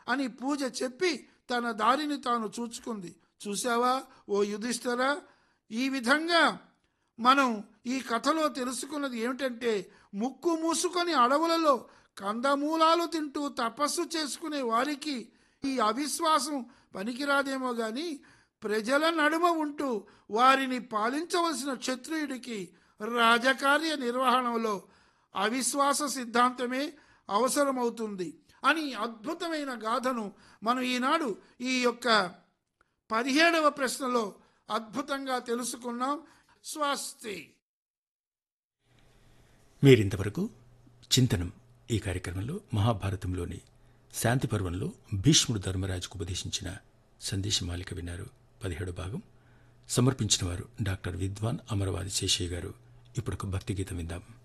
అని పూజ చెప్పి తన దారిని తాను చూచుకుంది చూసావా ఓ యుధిష్ఠరా ఈ విధంగా మనం ఈ కథలో తెలుసుకున్నది ఏమిటంటే ముక్కు మూసుకొని అడవులలో కందమూలాలు తింటూ తపస్సు చేసుకునే వారికి ఈ అవిశ్వాసం పనికిరాదేమో గాని ప్రజల నడుమ ఉంటూ వారిని పాలించవలసిన క్షత్రియుడికి రాజకార్య నిర్వహణలో అవిశ్వాస సిద్ధాంతమే అవసరమవుతుంది అని అద్భుతమైన గాథను మనం ఈనాడు ఈ యొక్క పదిహేడవ ప్రశ్నలో అద్భుతంగా తెలుసుకున్నాం స్వస్తి మీరింతవరకు చింతనం ఈ కార్యక్రమంలో మహాభారతంలోని శాంతి పర్వంలో భీష్ముడు ధర్మరాజుకు ఉపదేశించిన సందేశమాలిక విన్నారు పదిహేడు భాగం సమర్పించిన వారు డాక్టర్ విద్వాన్ అమరవాది శేషయ్య గారు ఇప్పుడు ఒక భక్తి గీతం విందాం